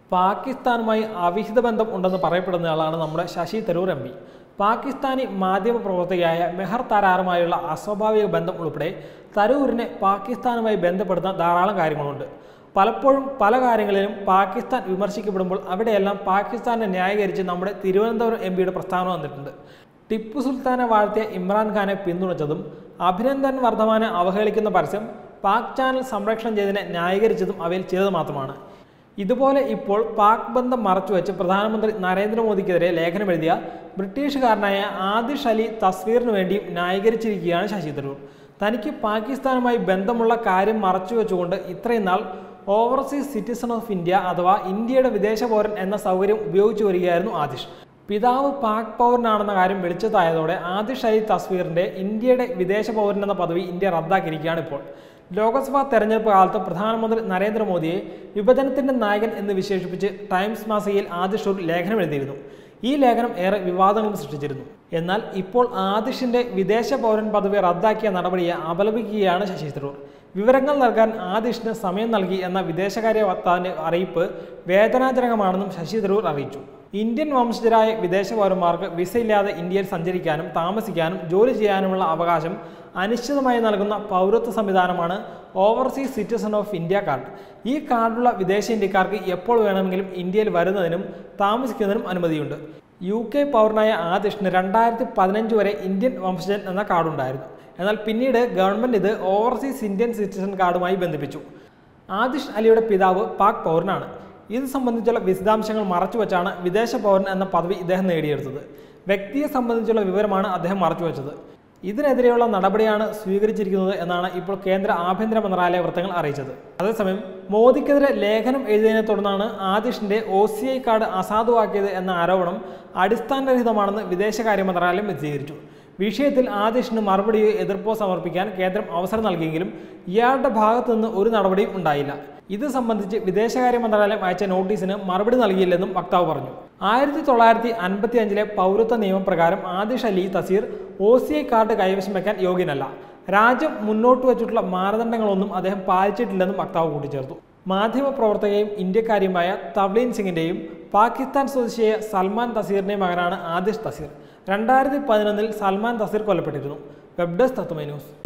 പാകിസ്ഥാനുമായി അവിഹിത ബന്ധം ഉണ്ടെന്ന് പറയപ്പെടുന്നയാളാണ് നമ്മുടെ Shashi Tharoor M P Pakistani മാധ്യമ പ്രവർത്തകയായ മെഹർ താരാറുമായുള്ള അസ്വാഭാവിക ബന്ധം ഉൾപ്പെടെ തരൂരിനെ പാകിസ്ഥാനുമായി ബന്ധപ്പെടുന്ന ധാരാളം കാര്യങ്ങളുണ്ട് പലപ്പോഴും പല കാര്യങ്ങളിലും പാകിസ്ഥാൻ വിമർശിക്കപ്പെടുമ്പോൾ അവിടെയെല്ലാം പാകിസ്ഥാനെ ന്യായീകരിച്ച് നമ്മുടെ തിരുവനന്തപുരം എം പിയുടെ പ്രസ്താവന വന്നിട്ടുണ്ട് ടിപ്പു സുൽത്താനെ വാഴ്ത്തിയ ഇമ്രാൻഖാനെ പിന്തുണച്ചതും അഭിനന്ദൻ വർദ്ധമാനെ അവഹേളിക്കുന്ന പരസ്യം പാക് ചാനൽ സംരക്ഷണം ചെയ്തതിനെ ന്യായീകരിച്ചതും അവയിൽ ചിലത് മാത്രമാണ് ഇതുപോലെ ഇപ്പോൾ പാക് ബന്ധം മറച്ചുവെച്ച് പ്രധാനമന്ത്രി നരേന്ദ്രമോദിക്കെതിരെ ലേഖനം എഴുതിയ ബ്രിട്ടീഷുകാരനായ ആദിഷ് അലി തസ്വീറിന് വേണ്ടിയും ന്യായീകരിച്ചിരിക്കുകയാണ് ശശി തരൂർ തനിക്ക് പാകിസ്ഥാനുമായി ബന്ധമുള്ള കാര്യം മറച്ചുവെച്ചുകൊണ്ട് ഇത്രയും നാൾ ഓവർസീസ് സിറ്റിസൺ ഓഫ് ഇന്ത്യ അഥവാ ഇന്ത്യയുടെ വിദേശ പൗരൻ എന്ന സൗകര്യം ഉപയോഗിച്ചു വരികയായിരുന്നു ആദിഷ് പിതാവ് പാക് പൗരനാണെന്ന കാര്യം വെളിച്ചത്തായതോടെ ആദിഷ് അലി തസ്വീറിന്റെ ഇന്ത്യയുടെ വിദേശ പൗരൻ എന്ന പദവി ഇന്ത്യ റദ്ദാക്കിയിരിക്കുകയാണ് ഇപ്പോൾ ലോക്സഭാ തെരഞ്ഞെടുപ്പ് കാലത്ത് പ്രധാനമന്ത്രി നരേന്ദ്രമോദിയെ വിഭജനത്തിന്റെ നായകൻ എന്ന് വിശേഷിപ്പിച്ച് ടൈംസ് മാസികയിൽ ആദിഷ് ഒരു ലേഖനം എഴുതിയിരുന്നു ഈ ലേഖനം ഏറെ വിവാദങ്ങളും സൃഷ്ടിച്ചിരുന്നു എന്നാൽ ഇപ്പോൾ ആദിഷിന്റെ വിദേശ പൗരൻ പദവി റദ്ദാക്കിയ നടപടിയെ അപലപിക്കുകയാണ് ശശി തരൂർ വിവരങ്ങൾ നൽകാൻ ആദിഷിന് സമയം നൽകി എന്ന വിദേശകാര്യ വക്താവിന്റെ അറിയിപ്പ് വേദനാജനകമാണെന്നും ശശി തരൂർ അറിയിച്ചു ഇന്ത്യൻ വംശജരായ വിദേശ പൗരന്മാർക്ക് വിസ ഇല്ലാതെ ഇന്ത്യയിൽ സഞ്ചരിക്കാനും താമസിക്കാനും ജോലി ചെയ്യാനുമുള്ള അവകാശം അനിശ്ചിതമായി നൽകുന്ന പൗരത്വ സംവിധാനമാണ് overseas citizen of India card ഈ കാർഡുള്ള വിദേശ ഇന്ത്യക്കാർക്ക് എപ്പോൾ വേണമെങ്കിലും ഇന്ത്യയിൽ വരുന്നതിനും താമസിക്കുന്നതിനും അനുമതിയുണ്ട് യു കെ പൗരനായ ആദിഷിന് രണ്ടായിരത്തി പതിനഞ്ച് വരെ ഇന്ത്യൻ വംശജൻ എന്ന കാർഡുണ്ടായിരുന്നു എന്നാൽ പിന്നീട് ഗവൺമെൻറ് ഇത് ഓവർസീസ് ഇന്ത്യൻ സിറ്റിസൺ കാർഡുമായി ബന്ധിപ്പിച്ചു ആദിഷ് അലിയുടെ പിതാവ് പാക് പൗരനാണ് ഇത് സംബന്ധിച്ചുള്ള വിശദാംശങ്ങൾ മറച്ചുവെച്ചാണ് വിദേശ പൗരൻ എന്ന പദവി ഇദ്ദേഹം നേടിയെടുത്തത് വ്യക്തിയെ സംബന്ധിച്ചുള്ള വിവരമാണ് അദ്ദേഹം മറച്ചുവെച്ചത് ഇതിനെതിരെയുള്ള നടപടിയാണ് സ്വീകരിച്ചിരിക്കുന്നത് എന്നാണ് ഇപ്പോൾ കേന്ദ്ര ആഭ്യന്തര മന്ത്രാലയ വൃത്തങ്ങൾ അറിയിച്ചത് അതേസമയം മോദിക്കെതിരെ ലേഖനം എഴുതിയതിനെ തുടർന്നാണ് ആദിഷിന്റെ ഒ സി ഐ കാർഡ് അസാധുവാക്കിയത് എന്ന ആരോപണം അടിസ്ഥാനരഹിതമാണെന്ന് വിദേശകാര്യ മന്ത്രാലയം വിശദീകരിച്ചു വിഷയത്തിൽ ആദിഷിന് മറുപടിയോ എതിർപ്പോ സമർപ്പിക്കാൻ കേന്ദ്രം അവസരം നൽകിയെങ്കിലും ഇയാളുടെ ഭാഗത്തു നിന്ന് ഒരു നടപടിയും ഉണ്ടായില്ല ഇത് സംബന്ധിച്ച് വിദേശകാര്യ മന്ത്രാലയം അയച്ച നോട്ടീസിന് മറുപടി നൽകിയില്ലെന്നും വക്താവ് പറഞ്ഞു ആയിരത്തി തൊള്ളായിരത്തി അൻപത്തി അഞ്ചിലെ പൗരത്വ നിയമപ്രകാരം Aatish Ali Taseer O C I card കൈവശം വയ്ക്കാൻ യോഗ്യനല്ല രാജ്യം മുന്നോട്ട് വെച്ചിട്ടുള്ള മാനദണ്ഡങ്ങളൊന്നും അദ്ദേഹം പാലിച്ചിട്ടില്ലെന്നും വക്താവ് കൂട്ടിച്ചേർത്തു മാധ്യമപ്രവർത്തകയും ഇന്ത്യക്കാരിയുമായ തവ്ലീൻ സിംഗിന്റെയും പാകിസ്ഥാൻ സ്വദേശിയായ സൽമാൻ തസീറിന്റെയും മകനാണ് ആദിഷ് തസീർ രണ്ടായിരത്തി പതിനൊന്നിൽ സൽമാൻ തസീർ കൊല്ലപ്പെട്ടിരുന്നു വെബ് ഡെസ്ക് തത്വമൈ ന്യൂസ്